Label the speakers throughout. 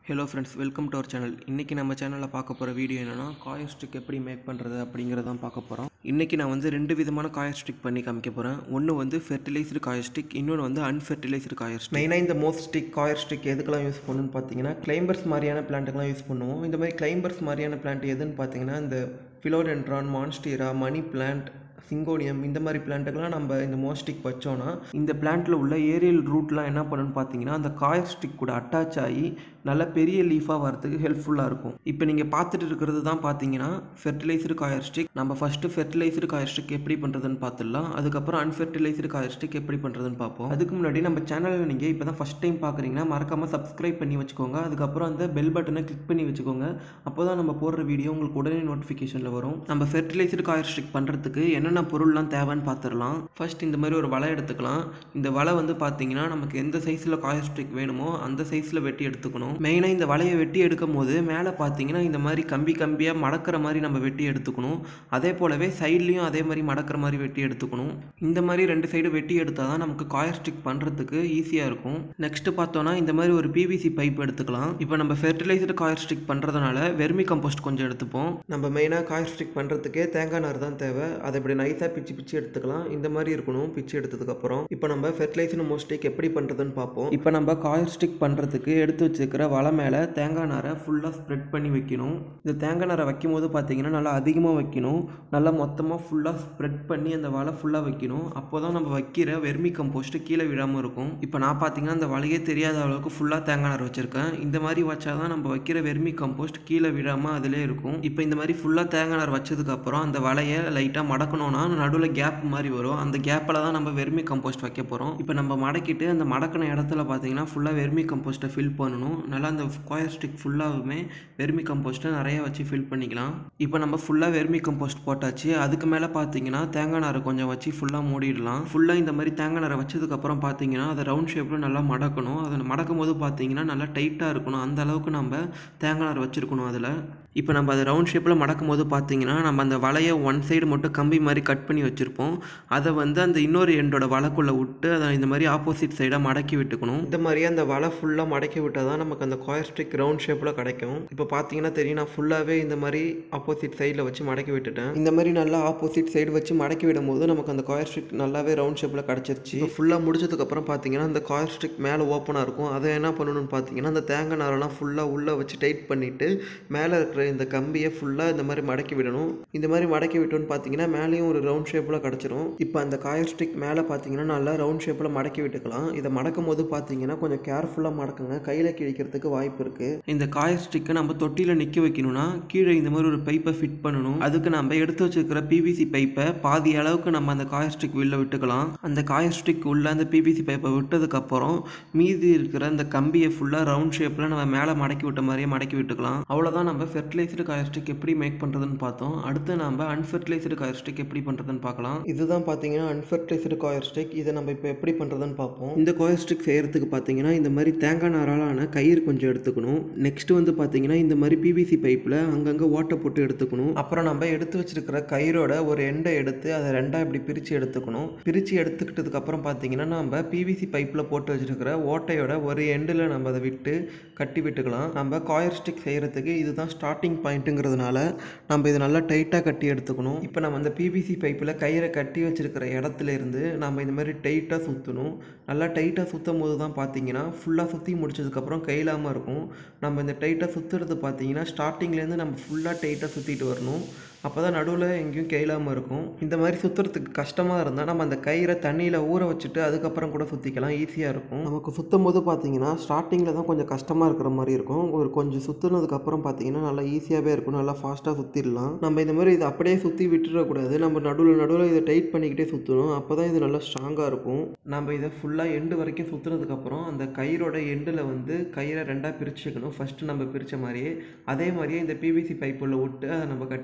Speaker 1: hello friends welcome to our channel இன்றைக்கி நம்ம சேனலில் பார்க்க போகிற வீடியோ என்னென்னா காயர் ஸ்டிக் எப்படி மேக் பண்ணுறது அப்படிங்கிறதான் பார்க்க போகிறோம் இன்றைக்கி நான் வந்து ரெண்டு விதமான காயர் ஸ்டிக் பண்ணி காமிக்க போகிறேன் ஒன்று வந்து ஃபெர்டிலைஸ்டு காயர் ஸ்டிக் இன்னொன்று வந்து அன்ஃபெர்டிலைஸ்டு காயர் ஸ்டிக் மெயினாக இந்த மோஸ்ட் ஸ்டிக் காயர் ஸ்டிக் எதுக்கெல்லாம் யூஸ் பண்ணணும்னு பார்த்தீங்கன்னா கிளைம்பர்ஸ் மாதிரியான பிளான்ட்டுக்கெல்லாம் யூஸ் பண்ணுவோம் இந்த மாதிரி கிளைம்பர்ஸ் மாதிரியான பிளான்ட் எதுன்னு பார்த்தீங்கன்னா இந்த philodendron monstera money plant syngonium இந்த மாதிரி பிளான்ட்டுக்கெல்லாம் நம்ம இந்த மோஸ்டிக் வச்சோன்னா இந்த பிளான்ட்டில் உள்ள ஏரியல் ரூட்லாம் என்ன பண்ணுன்னு பார்த்தீங்கன்னா அந்த காயர் ஸ்டிக் கூட அட்டாச் ஆகி நல்ல பெரிய லீஃபாக வரதுக்கு ஹெல்ப்ஃபுல்லாக இருக்கும் இப்போ நீங்கள் பார்த்துட்டு இருக்கிறது தான் பார்த்தீங்கன்னா ஃபெர்டிலைஸ்டு காயர் ஸ்டிக் நம்ம ஃபஸ்ட்டு ஃபெர்டிலைஸ்டு காயர் ஸ்டிக் எப்படி பண்ணுறதுன்னு பார்த்துடலாம் அதுக்கப்புறம் அன்ஃபெர்டிலைஸ்டு காயர் ஸ்டிக் எப்படி பண்ணுறதுன்னு பார்ப்போம் அதுக்கு முன்னாடி நம்ம சேனலில் நீங்கள் இப்போ தான் ஃபஸ்ட் டைம் பார்க்குறீங்கன்னா மறக்காமல் சப்ஸ்கிரைப் பண்ணி வச்சுக்கோங்க அதுக்கப்புறம் அந்த பெல் பட்டனை கிளிக் பண்ணி வச்சுக்கோங்க அப்போ தான் நம்ம போடுற வீடியோ உங்களுக்கு உடனே நோட்டிஃபிகேஷனில் வரும் நம்ம ஃபெர்டிலைஸ்டு காயர் ஸ்டிக் பண்ணுறதுக்கு என்னென்ன பொருள்லாம் தேவைன்னு பார்த்துடலாம் ஃபர்ஸ்ட் இந்த மாதிரி ஒரு வலை எடுத்துக்கலாம் இந்த வலை வந்து பார்த்தீங்கன்னா நமக்கு எந்த சைஸில் காயர் ஸ்டிக் வேணுமோ அந்த சைஸில் வெட்டி எடுத்துக்கணும் மெயினாக இந்த வலையை வெட்டி எடுக்கும் போது மேலே பார்த்தீங்கன்னா இந்த மாதிரி கம்பி கம்பியாக மடக்கிற மாதிரி நம்ம வெட்டி எடுத்துக்கணும் அதே போலவே சைட்லேயும் அதே மாதிரி மடக்கிற மாதிரி வெட்டி எடுத்துக்கணும் இந்த மாதிரி ரெண்டு சைடு வெட்டி எடுத்தால் தான் நமக்கு காயர் ஸ்டிக் பண்ணுறதுக்கு ஈஸியாக இருக்கும் நெக்ஸ்ட் பார்த்தோன்னா இந்த மாதிரி ஒரு பிவிசி பைப் எடுத்துக்கலாம் இப்போ நம்ம ஃபெர்டிலைஸ்டு காயர் ஸ்டிக் பண்ணுறதுனால வெர்மி கம்போஸ்ட் கொஞ்சம் எடுத்துப்போம் நம்ம மெயினாக காயர் ஸ்டிக் பண்ணுறதுக்கே தேங்காய் நார் தான் தேவை அதை இப்படி நைஸாக பிச்சு பிச்சு எடுத்துக்கலாம் இந்த மாதிரி இருக்கணும் பிச்சு எடுத்ததுக்கப்புறம் இப்போ நம்ம ஃபெர்டிலைசர் மோஸ்டிக் எப்படி பண்ணுறதுன்னு பார்ப்போம் இப்போ நம்ம காயர் ஸ்டிக் பண்ணுறதுக்கு எடுத்து வச்சுக்கிற வலை மேலே தேங்காய் நாரை ஃபுல்லாக ஸ்ப்ரெட் பண்ணி வைக்கணும் இந்த தேங்காய் நாரை வைக்கும் போது பார்த்தீங்கன்னா நல்லா அதிகமாக வைக்கணும் நல்லா மொத்தமாக ஃபுல்லாக ஸ்ப்ரெட் பண்ணி அந்த வலை ஃபுல்லாக வைக்கணும் அப்போ தான் நம்ம வைக்கிற வெர்மி கம்போஸ்ட்டு கீழே விழாமல் இருக்கும் இப்போ நான் பார்த்தீங்கன்னா அந்த வலையே தெரியாத அளவுக்கு ஃபுல்லாக தேங்காய் நார் வச்சுருக்கேன் இந்த மாதிரி வச்சா தான் நம்ம வைக்கிற வெர்மி கம்போஸ்ட் கீழே விழாமல் அதிலே இருக்கும் இப்போ இந்த மாதிரி ஃபுல்லாக தேங்காய் நார் வச்சதுக்கப்புறம் அந்த வலையை லைட்டாக மடக்கணும்னா நடுவில் கேப் மாதிரி வரும் அந்த கேப்பில் தான் நம்ம வெர்மி கம்போஸ்ட் வைக்க போகிறோம் இப்போ நம்ம மடக்கிட்டு அந்த மடக்கின இடத்துல பார்த்தீங்கன்னா ஃபுல்லாக வெர்மி கம்போஸ்ட்டை ஃபில் பண்ணணும் நல்லா அந்த ஸ்கொயர் ஸ்டிக் ஃபுல்லாகவுமே வெர்மி கம்போஸ்ட்டை நிறைய வச்சு ஃபில் பண்ணிக்கலாம் இப்போ நம்ம ஃபுல்லாக வெர்மி கம்போஸ்ட் போட்டாச்சு அதுக்கு மேலே பார்த்தீங்கன்னா தேங்காய் நாரை கொஞ்சம் வச்சு ஃபுல்லாக மூடிடலாம் ஃபுல்லாக இந்த மாதிரி தேங்காய் நாரை வச்சதுக்கப்புறம் பார்த்தீங்கன்னா அதை ரவுண்ட் ஷேப்பில் நல்லா மடக்கணும் அதை மடக்கும் போது பார்த்தீங்கன்னா நல்லா டைட்டாக இருக்கணும் அந்த அளவுக்கு நம்ம தேங்காய் நார் வச்சுருக்கணும் அதில் இப்போ நம்ம அதை ரவுண்ட் ஷேப்பில் மடக்கும் போது பார்த்தீங்கன்னா நம்ம அந்த வலையை ஒன் சைடு மட்டும் கம்பி மாதிரி கட் பண்ணி வச்சுருப்போம் அதை வந்து அந்த இன்னொரு எண்டோட வலைக்குள்ளே விட்டு அதை இந்த மாதிரி ஆப்போசிட் சைடாக மடக்கி விட்டுக்கணும் இந்த மாதிரி அந்த வலை ஃபுல்லாக மடக்கி விட்டால் தான் நமக்கு அந்த காயர் ஸ்டிக் ரவுண்ட் ஷேப்பில் கிடைக்கும் இப்போ பார்த்தீங்கன்னா தெரியும் நான் ஃபுல்லாகவே இந்த மாதிரி ஆப்போசிட் சைடில் வச்சு மடக்கி விட்டுட்டேன் இந்த மாதிரி நல்லா ஆப்போசிட் சைடு வச்சு மடக்கி விடும் போது நமக்கு அந்த காயர் ஸ்டிக் நல்லாவே ரவுண்ட் ஷேப்பில் கிடச்சிருச்சு ஃபுல்லாக முடிச்சதுக்கப்புறம் பார்த்தீங்கன்னா அந்த காயர் ஸ்டிக் மேலே ஓப்பனாக இருக்கும் அதை என்ன பண்ணணும்னு பார்த்தீங்கன்னா அந்த தேங்காய் நாரெல்லாம் ஃபுல்லாக உள்ளே வச்சு டைட் பண்ணிவிட்டு மேலே இருக்கிற இந்த கம்பியை ஃபுல்லாக இந்த மாதிரி மடக்கி விடணும் இந்த மாதிரி மடக்கி விட்டோன்னு பார்த்தீங்கன்னா மேலேயும் ஒரு ரவுண்ட் ஷேப்பில் கிடச்சிரும் இப்போ அந்த காயர் ஸ்டிக் மேலே பார்த்தீங்கன்னா நல்லா ரவுண்ட் ஷேப்பில் மடக்கி விட்டுக்கலாம் இதை மடக்கும் போது பார்த்தீங்கன்னா கொஞ்சம் கேர்ஃபுல்லாக மடக்குங்க கையில் கிழிக்கிறதுக்கு வாய்ப்பு இருக்குது இந்த காயர் ஸ்டிக்கை நம்ம தொட்டியில் நிற்க வைக்கணும்னா கீழே இந்த மாதிரி ஒரு பைப்பை ஃபிட் பண்ணணும் அதுக்கு நம்ம எடுத்து வச்சிருக்கிற பிவிசி பைப்பை பாதி அளவுக்கு நம்ம அந்த காயர் ஸ்டிக் உள்ள விட்டுக்கலாம் அந்த காயர் ஸ்டிக் உள்ள அந்த பிவிசி பைப்பை விட்டதுக்கப்புறம் மீதி இருக்கிற அந்த கம்பியை ஃபுல்லாக ரவுண்ட் ஷேப்பில் நம்ம மேலே மடக்கி விட்ட மாதிரியே மடக்கி விட்டுக்கலாம் அவ்வளோதான் நம்ம ஃபெர்டிலைஸ்டு காயர் ஸ்டிக் எப்படி மேக் பண்ணுறதுன்னு பார்த்தோம் அடுத்து நம்ம அன்ஃபெர்டிலைஸ்டு காயர் ஸ்டிக் எப்படி பண்ணுறதுன்னு பார்க்கலாம் இதுதான் பார்த்தீங்கன்னா அன்ஃபெர்டிலைஸ்டு காயர் ஸ்டிக் இதை நம்ம இப்போ எப்படி பண்ணுறதுன்னு பார்ப்போம் இந்த காயர் ஸ்டிக் செய்கிறதுக்கு பார்த்தீங்கன்னா இந்த மாதிரி தேங்காய் நாராலான கயிறு கொஞ்சம் எடுத்துக்கணும் நெக்ஸ்ட் வந்து பார்த்தீங்கன்னா இந்த மாதிரி பிவிசி பைப்பில் அங்கங்கே ஓட்டை போட்டு எடுத்துக்கணும் அப்புறம் நம்ம எடுத்து வச்சிருக்கிற கயிறோட ஒரு எண்டை எடுத்து அதை ரெண்டாக இப்படி பிரித்து எடுத்துக்கணும் பிரித்து எடுத்துக்கிட்டதுக்கு அப்புறம் பார்த்தீங்கன்னா நம்ம பிவிசி பைப்பில் போட்டு வச்சிருக்கிற ஓட்டையோட ஒரு எண்டில் நம்ம அதை விட்டு கட்டி விட்டுக்கலாம் நம்ம காயர் ஸ்டிக் செய்கிறதுக்கு இதுதான் ஸ்டார்டிங் பாயிண்ட்டுங்கிறதுனால நம்ம இதை நல்லா டைட்டாக கட்டி எடுத்துக்கணும் இப்போ நம்ம அந்த பிவிசி பைப்பில் கயிறை கட்டி வச்சிருக்கிற இடத்துல இருந்து நம்ம இந்த மாதிரி டைட்டாக சுற்றணும் நல்லா டைட்டாக சுற்றும் போது தான் பார்த்தீங்கன்னா ஃபுல்லாக சுற்றி முடிச்சதுக்கப்புறம் கையிலாமல் இருக்கும் நம்ம இந்த டைட்டாக சுற்றுறது பார்த்தீங்கன்னா ஸ்டார்டிங்லேருந்து நம்ம ஃபுல்லாக டைட்டாக சுற்றிட்டு வரணும் அப்போ தான் நடுவில் எங்கேயும் கையிலாமல் இருக்கும் இந்த மாதிரி சுற்றுறதுக்கு கஷ்டமாக இருந்தால் நம்ம அந்த கயிறை தண்ணியில் ஊற வச்சுட்டு அதுக்கப்புறம் கூட சுற்றிக்கலாம் ஈஸியாக இருக்கும் நமக்கு சுற்றும் போது பார்த்தீங்கன்னா ஸ்டார்டிங்கில் தான் கொஞ்சம் கஷ்டமாக இருக்கிற மாதிரி இருக்கும் ஒரு கொஞ்சம் சுற்றுனதுக்கப்புறம் பார்த்தீங்கன்னா நல்லா ஈஸியாகவே இருக்கும் நல்லா ஃபாஸ்ட்டாக சுற்றிடலாம் நம்ம இந்த மாதிரி இதை அப்படியே சுற்றி விட்டுறக்கூடாது நம்ம நடுவில் நடுவில் இதை டைட் பண்ணிக்கிட்டே சுற்றணும் அப்போ தான் இது நல்லா ஸ்ட்ராங்காக இருக்கும் நம்ம இதை ஃபுல்லாக எண்டு வரைக்கும் சுற்றுனதுக்கப்புறம் அந்த கயிறோட எண்டில் வந்து கயிறை ரெண்டாக பிரிச்சுக்கணும் ஃபஸ்ட்டு நம்ம பிரித்த மாதிரியே அதே மாதிரியே இந்த பிவிசி பைப்புள்ள விட்டு அதை நம்ம கட்டிக்கலாம்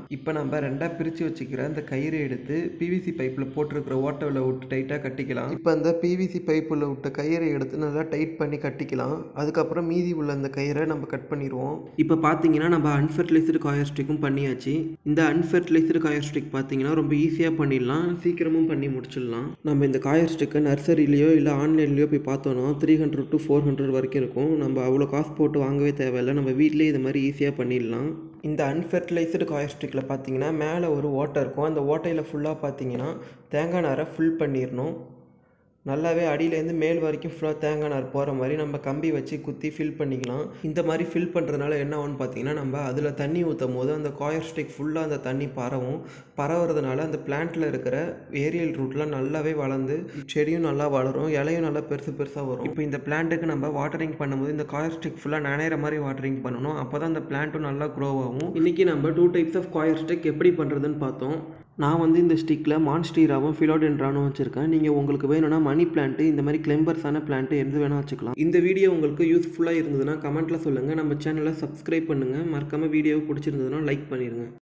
Speaker 1: இப்போ நம்ம ரெண்டாக பிரித்து வச்சுக்கிற இந்த கயிறை எடுத்து பிவிசி பைப்பில் போட்டிருக்கிற ஓட்டவில் விட்டு டைட்டாக கட்டிக்கலாம் இப்போ அந்த பிவிசி பைப்பில் விட்ட கயிறை எடுத்து நல்லா டைட் பண்ணி கட்டிக்கலாம் அதுக்கப்புறம் மீதி உள்ள அந்த கயிறை நம்ம கட் பண்ணிடுவோம் இப்போ பார்த்தீங்கன்னா நம்ம அன்ஃபர்டிலைஸ்டு காயர் ஸ்டிக்கும் பண்ணியாச்சு இந்த அன்ஃபர்டிலைஸ்டு காயர் ஸ்டிக் பார்த்தீங்கன்னா ரொம்ப ஈஸியாக பண்ணிடலாம் சீக்கிரமும் பண்ணி முடிச்சிடலாம் நம்ம இந்த காயர் ஸ்டிக்கை நர்சரிலேயோ இல்லை ஆன்லைன்லேயோ போய் பார்த்தோன்னா three hundred to four hundred வரைக்கும் இருக்கும் நம்ம அவ்வளோ காசு போட்டு வாங்கவே தேவையில்லை நம்ம வீட்டிலேயே இது மாதிரி ஈஸியாக பண்ணிடலாம் இந்த அன்ஃபெர்டிலைஸ்டு காயர் ஸ்டிக்கில் பார்த்தீங்கன்னா மேலே ஒரு ஓட்டை இருக்கும் அந்த ஓட்டையில் ஃபுல்லாக பார்த்தீங்கன்னா தேங்காய் நாரை ஃபில் பண்ணிடணும் நல்லாவே அடியிலேருந்து மேல் வரைக்கும் ஃபுல்லாக தேங்காய் நார் போகிற மாதிரி நம்ம கம்பி வச்சு குத்தி ஃபில் பண்ணிக்கலாம் இந்த மாதிரி ஃபில் பண்ணுறதுனால என்ன ஆகும்னு பார்த்தீங்கன்னா நம்ம அதில் தண்ணி ஊற்றும் போது அந்த காயர் ஸ்டிக் ஃபுல்லாக அந்த தண்ணி பரவும் பரவுறதுனால அந்த பிளான்ட்டில் இருக்கிற ஏரியல் ரூட்லாம் நல்லாவே வளர்ந்து செடியும் நல்லா வளரும் இலையும் நல்லா பெருசு பெருசாக வரும் இப்போ இந்த பிளான்ட்டுக்கு நம்ம வாட்டரிங் பண்ணும்போது இந்த காயர் ஸ்டிக் ஃபுல்லாக நனையிற மாதிரி வாட்டரிங் பண்ணணும் அப்போ தான் அந்த பிளான்ட்டும் நல்லா க்ரோ ஆகும் இன்றைக்கி நம்ம two types of coir stick எப்படி பண்ணுறதுன்னு பார்த்தோம் நான் வந்து இந்த ஸ்டிக்கில் மான்ஸ்டீராவும் ஃபிலோடென்ட்ரானும் வச்சுருக்கேன் நீங்கள் உங்களுக்கு வேணும்னா மணி பிளான்ட்டு இந்த மாதிரி கிளம்பர்ஸான பிளான்ட்டு எது வேணால் வச்சுக்கலாம் இந்த வீடியோ உங்களுக்கு யூஸ்ஃபுல்லாக இருந்ததுன்னா கமெண்ட்டில் சொல்லுங்கள் நம்ம சேனலை சப்ஸ்கிரைப் பண்ணுங்கள் மறக்காமல் வீடியோ பிடிச்சிருந்ததுன்னா லைக் பண்ணிடுங்க